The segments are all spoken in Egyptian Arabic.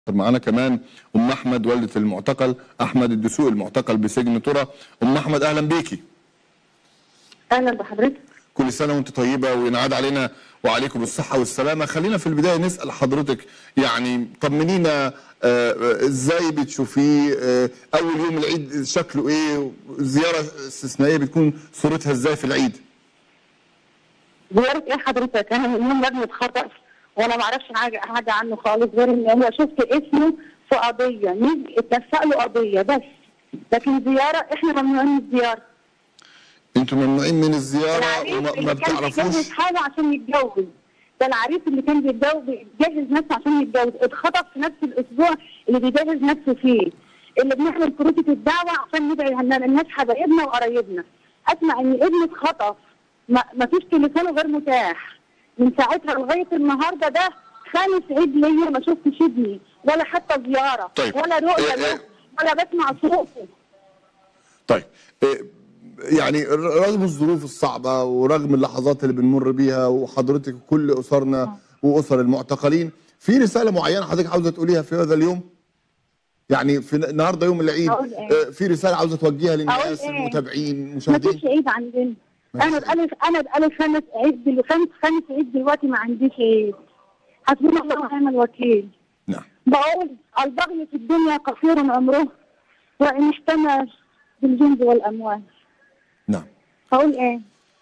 معانا كمان ام احمد والده المعتقل احمد الدسوقي المعتقل بسجن ترى ام احمد اهلا بيكي اهلا بحضرتك كل سنه وانت طيبه وينعاد علينا وعليكم الصحه والسلامه خلينا في البدايه نسال حضرتك يعني طمنينا آه، آه، ازاي بتشوفيه آه، اول يوم العيد شكله ايه زياره استثنائيه بتكون صورتها ازاي في العيد زيارة ايه حضرتك؟ انا من يوم لجنة خطأ وانا ما اعرفش حاجة حاجة عنه خالص غير ان هو شفت اسمه في قضية نيجي اتنسق له قضية بس لكن زيارة احنا ممنوعين من الزيارة انتوا ممنوعين من الزياره العريس وما ما اللي كان بيجهز بتعرفوش حاله عشان يتجوز ده العريس اللي كان بيتجوز بيجهز نفسه عشان يتجوز اتخطف في نفس الاسبوع اللي بيجهز نفسه فيه اللي بنعمل كروتة الدعوة عشان ندعي هن- الناس حبايبنا وقرايبنا اسمع ان ابني اتخطف ما ما فيش تليفونه غير متاح من ساعتها لغايه النهارده ده خامس عيد ليا ما شفتش ابني ولا حتى زياره طيب. ولا رؤيه إيه- له إيه. ولا بسمع صوته طيب إيه، يعني رغم الظروف الصعبة ورغم اللحظات اللي بنمر بيها وحضرتك كل أسرنا وأسر المعتقلين في رسالة معينة حضرتك عاوزة تقوليها في هذا اليوم؟ يعني في النهارده يوم العيد أقول إيه؟ آه، في رسالة عاوزة توجهها للناس أقول إيه؟ المتابعين ما المشاهدين فيش عيد عندنا ما انا فيش بقالي انا بقالي خمس عيد دل- خمس خمس عيد دلوقتي ما عنديش عيد حسبنا الله ونعم الوكيل نعم بقول البغي في الدنيا قصير عمره وان اشتمل بالجند والاموال نعم هقول ايه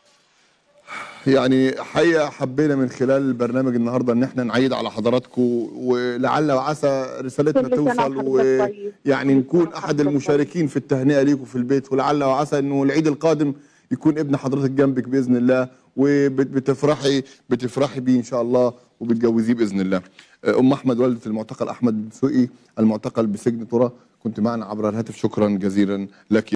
يعني حقيقة حبينا من خلال البرنامج النهارده ان احنا نعيد على حضراتكم ولعل وعسى رسالتنا كل سنة توصل وحضرتك طيب. ويعني كل نكون سنة احد وحضرتك المشاركين في التهنئة ليكم في البيت ولعل وعسى انه العيد القادم يكون ابن حضرتك جنبك باذن الله وبتفرحي بتفرحي بيه ان شاء الله وبتجوزيه باذن الله. ام احمد والده المعتقل احمد الدسوقي المعتقل بسجن ترى كنت معنا عبر الهاتف شكرا جزيلا لك